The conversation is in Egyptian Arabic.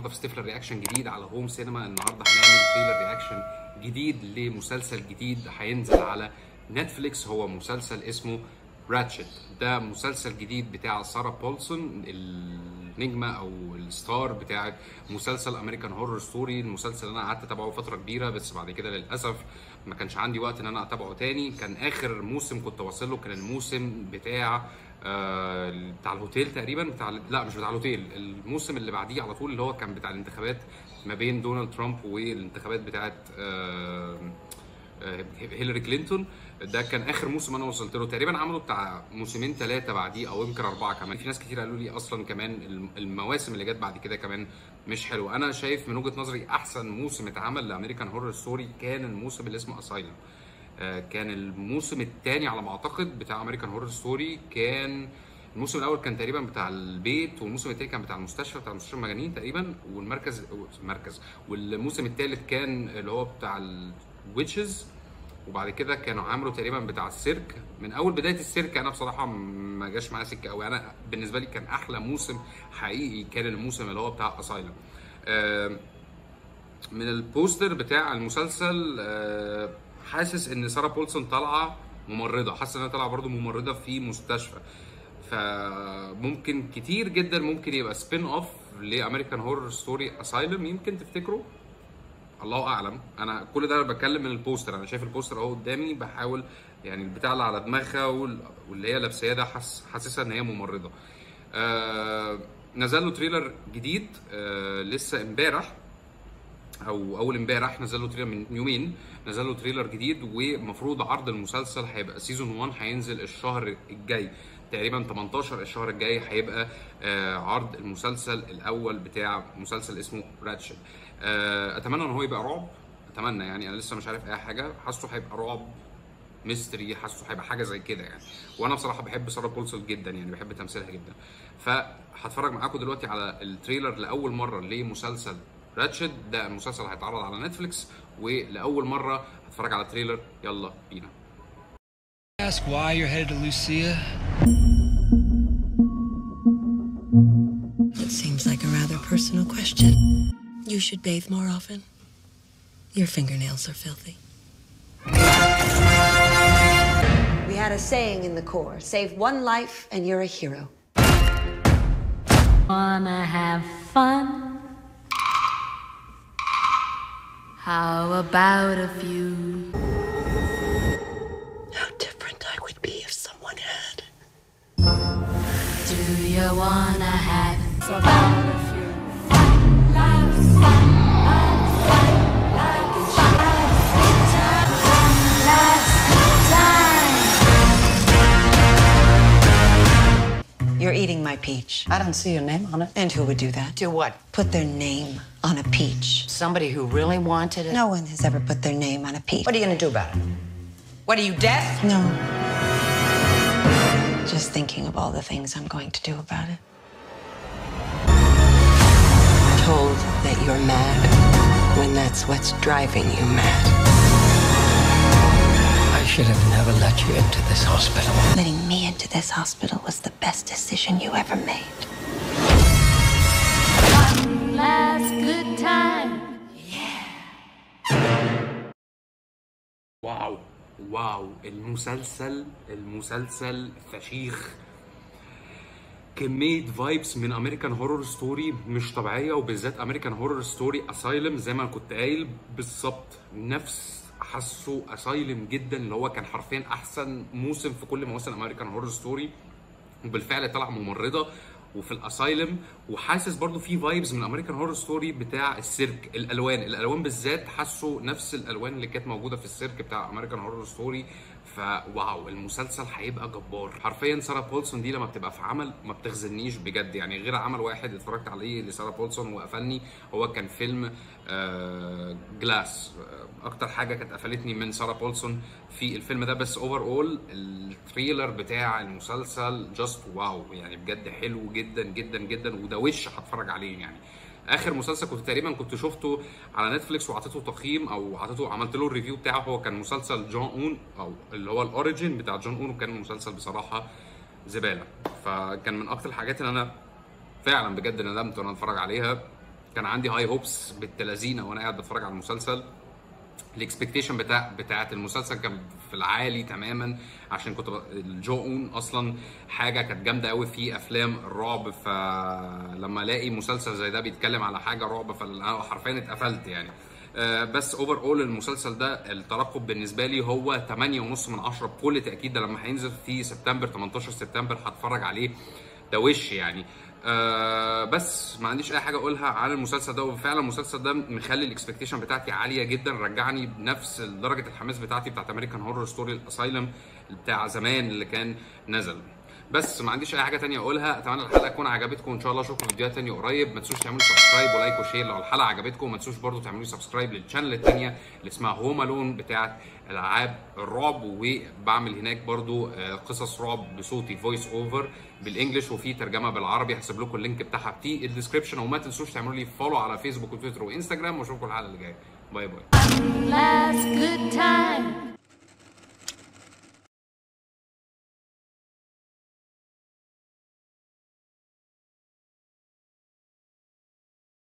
النهارده في ستيفلر رياكشن جديد على هوم سينما النهارده هنعمل تريلر رياكشن جديد لمسلسل جديد هينزل على نتفليكس هو مسلسل اسمه راتشت ده مسلسل جديد بتاع سارة بولسون النجمة أو الستار بتاعت مسلسل أمريكان هورر ستوري المسلسل اللي أنا قعدت أتابعه فترة كبيرة بس بعد كده للأسف ما كانش عندي وقت إن أنا أتابعه تاني كان آخر موسم كنت واصل له كان الموسم بتاع آه بتاع الهوتيل تقريبا بتاع لا مش بتاع الهوتيل الموسم اللي بعديه على طول اللي هو كان بتاع الانتخابات ما بين دونالد ترامب والانتخابات بتاعت آه هيلاري كلينتون ده كان اخر موسم انا وصلت له تقريبا عملوا بتاع موسمين ثلاثه بعديه او يمكن اربعه كمان في ناس كتير قالوا لي اصلا كمان المواسم اللي جت بعد كده كمان مش حلوه انا شايف من وجهه نظري احسن موسم اتعمل لامريكان هورر ستوري كان الموسم اللي اسمه اسايلم كان الموسم الثاني على ما اعتقد بتاع امريكان هورر ستوري كان الموسم الاول كان تقريبا بتاع البيت والموسم الثاني كان بتاع المستشفى بتاع مستشفى المجانين تقريبا والمركز المركز والموسم الثالث كان اللي هو بتاع الويتشز وبعد كده كانوا عملوا تقريبا بتاع السيرك من اول بدايه السيرك انا بصراحه ما جاش معايا سكه قوي انا بالنسبه لي كان احلى موسم حقيقي كان الموسم اللي هو بتاع اسايلم من البوستر بتاع المسلسل حاسس ان ساره بولسون طالعه ممرضه حاسس انها طالعه برده ممرضه في مستشفى فممكن كتير جدا ممكن يبقى سبين اوف لامريكان هورر ستوري اسايلم يمكن تفتكروا الله اعلم انا كل ده بتكلم من البوستر انا شايف البوستر اهو قدامي بحاول يعني البتاع اللي على دماغها واللي هي لابساه ده حاسس حاسسها ان هي ممرضه آه نزل له تريلر جديد آه لسه امبارح او اول امبارح نزل له تريلر من يومين نزل له تريلر جديد ومفروض عرض المسلسل هيبقى سيزون 1 هينزل الشهر الجاي تقريبا 18 الشهر الجاي هيبقى آه عرض المسلسل الاول بتاع مسلسل اسمه راتشت آه اتمنى ان هو يبقى رعب اتمنى يعني انا لسه مش عارف اي حاجه حاسه هيبقى رعب ميستري حاسه هيبقى حاجه زي كده يعني وانا بصراحه بحب ساره بولسون جدا يعني بحب تمثيلها جدا فهتفرج معاكم دلوقتي على التريلر لاول مره لمسلسل راتشت ده المسلسل هيتعرض على نتفليكس ولاول مره هتفرج على تريلر يلا بينا Ask why you're headed to Lucia? It seems like a rather personal question. You should bathe more often. Your fingernails are filthy. We had a saying in the Corps save one life and you're a hero. Wanna have fun? How about a few? How different I would be if someone had. Do you wanna have about a few? Laughs, You're eating my peach. I don't see your name on it. And who would do that? Do what? Put their name on a peach. Somebody who really wanted it? No one has ever put their name on a peach. What are you gonna do about it? What are you, deaf? No. Just thinking of all the things I'm going to do about it. Told that you're mad when that's what's driving you mad. I should have never let you into this hospital. Letting me into this hospital was the best decision you ever made. One last good time. واو واو المسلسل المسلسل فشيخ كمية فايبس من امريكان هورور ستوري مش طبيعية وبالذات امريكان هورور ستوري اسايلم زي ما انا كنت قايل بالظبط نفس حاسه اسايلم جدا اللي هو كان حرفيا احسن موسم في كل مواسم امريكان هورور ستوري وبالفعل طلع ممرضه وفي الاسايلم وحاسس برضو في فايبز من امريكان هورر ستوري بتاع السيرك الالوان الالوان بالذات حاسه نفس الالوان اللي كانت موجوده في السيرك بتاع امريكان هورر ستوري فواو المسلسل هيبقى جبار حرفيا ساره بولسون دي لما بتبقى في عمل ما بتخزنيش بجد يعني غير عمل واحد اتفرجت عليه لساره بولسون وقفلني هو كان فيلم آه جلاس اكتر حاجه كانت قفلتني من ساره بولسون في الفيلم ده بس اوفر اول التريلر بتاع المسلسل جاست واو يعني بجد حلو جدا جدا جدا وده وش هتفرج عليه يعني اخر مسلسل كنت تقريبا كنت شفته على نتفليكس وعطيته تقييم او عطيته عملت له الريفيو بتاعه هو كان مسلسل جون اون او اللي هو الاوريجين بتاع جون اون وكان مسلسل بصراحه زباله فكان من اكتر الحاجات اللي انا فعلا بجد ندمت وانا اتفرج عليها كان عندي هاي هوبس بالتلازينه وانا قاعد بتفرج على المسلسل الاكسبكتيشن بتاع بتاعت المسلسل كان في العالي تماما عشان كنت ب... الجو اون اصلا حاجه كانت جامده قوي في افلام الرعب فلما الاقي مسلسل زي ده بيتكلم على حاجه رعب فانا حرفيا اتقفلت يعني آه، بس اوفر اول المسلسل ده الترقب بالنسبه لي هو 8.5 من 10 بكل تاكيد ده لما هينزل في سبتمبر 18 سبتمبر هتفرج عليه ده وش يعني آه بس ما عنديش اي حاجه اقولها عن المسلسل ده وفعلا المسلسل ده مخلي الاكسبكتيشن بتاعتي عاليه جدا رجعني بنفس درجه الحماس بتاعتي بتاعت امريكان هورر ستوري الاسايلم بتاع زمان اللي كان نزل بس ما عنديش اي حاجه تانية اقولها اتمنى الحلقه تكون عجبتكم وان شاء الله اشوفكم في فيديوهات تانية قريب ما تنسوش تعملوا سبسكرايب ولايك وشير لو الحلقه عجبتكم ما تنسوش برضو تعملوا سبسكرايب للشانل التانية اللي اسمها هوم الون بتاعت العاب الرعب وبعمل هناك برضو آه، قصص رعب بصوتي فويس اوفر بالانجلش وفي ترجمه بالعربي هسيب لكم اللينك بتاعها في الديسكربشن وما تنسوش تعملوا لي فولو على فيسبوك وتويتر وانستجرام واشوفكم الحلقه اللي جايه باي باي Last good time.